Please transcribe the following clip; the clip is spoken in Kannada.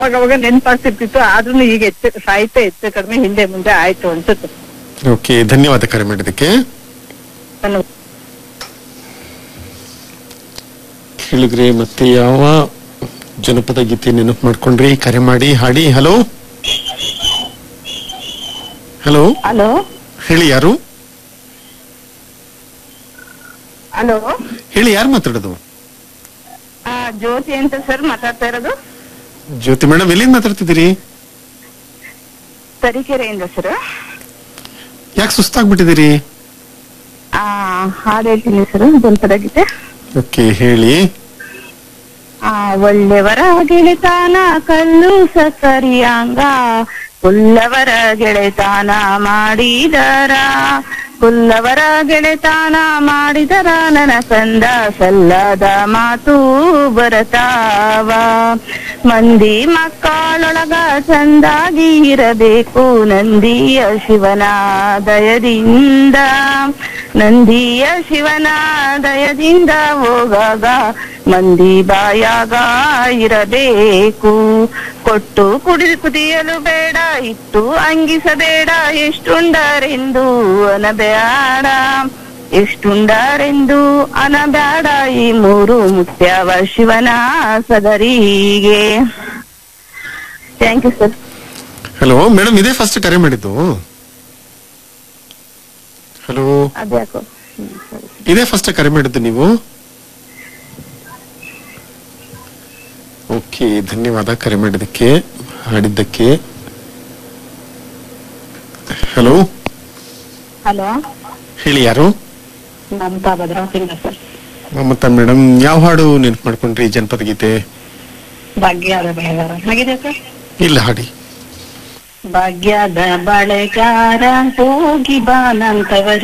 ಅವಾಗ ಅವಾಗ ನೆನ್ಪಾಗ್ತಿರ್ತಿತ್ತು ಆದ್ರೂ ಈಗ ಹೆಚ್ಚು ಸಾಹಿತ್ಯ ಹೆಚ್ಚು ಕಡಿಮೆ ಹಿಂದೆ ಮುಂದೆ ಆಯ್ತು ಅನ್ಸುತ್ತೆ ಓಕೆ ಧನ್ಯವಾದ ಕರೆ ಮಾಡಿದ್ದಕ್ಕೆ ನಾನು ಕೇಳಿದ್ರಿ ಮತ್ತೆ ಯಾವ ಜನಪದ ಗೀತೆ ನೆನಪು ಮಾಡ್ಕೊಂಡ್ರಿ ಕರೆ ಮಾಡಿ ಹಾಡಿ ಹಲೋ ಹಲೋ ಹಲೋ ಹೇಳಿ ಯಾರು ಹಲೋ ಹೇಳಿ ಯಾರು ಮಾತಾಡೋದು ಜ್ಯೋತಿ ಅಂತ ಸರ್ ಮಾತಾಡ್ತಾ ಇರೋದು ಜ್ಯೋತಿ ಮೇಡಮ್ ಎಲ್ಲಿಂದ ಮಾತಾಡ್ತಿದ್ದೀರಿ ತರೀಕೆರೆಯಿಂದ ಸರ್ ಯಾಕೆ ಸುಸ್ತಾಗ್ಬಿಟ್ಟಿದ್ದೀರಿ ಆ ಹಾಡು ಹೇಳ್ತೀನಿ ಸರ್ ಜನಪದ ಗೀತೆ ಓಕೆ ಹೇಳಿ ಆ ಒಳ್ಳೆಯವರ ಗೆಳೆತನ ಕಲ್ಲು ಸಕ್ಕರಿಯಾಂಗ ಕುಲ್ಲವರ ಗೆಳೆತನ ಮಾಡಿದರ ಕುಲ್ಲವರ ಗೆಳೆತನ ಮಾಡಿದರ ನನ್ನ ಕಂದ ಸಲ್ಲದ ಮಾತು ಬರತಾವ ಮಂದಿ ಮಕ್ಕಳೊಳಗ ಚಂದಾಗಿ ಇರಬೇಕು ನಂದಿಯ ಶಿವನ ದಯದಿಂದ ನಂದಿಯ ಶಿವನ ದಯದಿಂದ ಹೋಗಾಗ ಮಂದಿ ಬಾಯಾಗ ಇರಬೇಕು ಕೊಟ್ಟು ಕುಡಿ ಕುದಿಯಲು ಬೇಡ ಇಟ್ಟು ಅಂಗಿಸಬೇಡ ಎಷ್ಟುಂಡರೆಂದು ಅನಬೇಡ ಎಷ್ಟುಂಡರೆಂದು ಅನಬೇಡ ಈ ಮೂರು ಮುತ್ಯವ ಶಿವನ ಸದರಿಗೆ thank you sir hello madam ಇದೇ ಫಸ್ಟ್ ಕರೆ ಮಾಡಿದ್ದು ಹಲೋ ಅದ್ಯಾಕೋ ಇದೇ ಫಸ್ಟ್ ಕರೆ ಮಾಡಿದ್ದು ನೀವು ಓಕೆ ಧನ್ಯವಾದ ಕರೆ ಮಾಡಿದ್ದಕ್ಕೆ ಹಾಡಿದ್ದಕ್ಕೆ ಹಲೋ ಹಲೋ ಹೇಳಿ ಯಾರು ಮಮತಾ ಭದ್ರಾವತಿಯಿಂದ ಸರ್ ಮಮತಾ ಮೇಡಮ್ ಯಾವ ಹಾಡು ನೆನ್ಪು ಮಾಡ್ಕೊಂಡ್ರಿ ಜನಪದ ಗೀತೆ ಭಾಗ್ಯದ ಬೆಳೆಗಾರ ಹೇಗಿದೆ ಸರ್ ಇಲ್ಲ ಹಾಡಿ ಭಾಗ್ಯದ ಬಳೆಗಾರ ಹೋಗಿ ಬಾನಂತವರಿ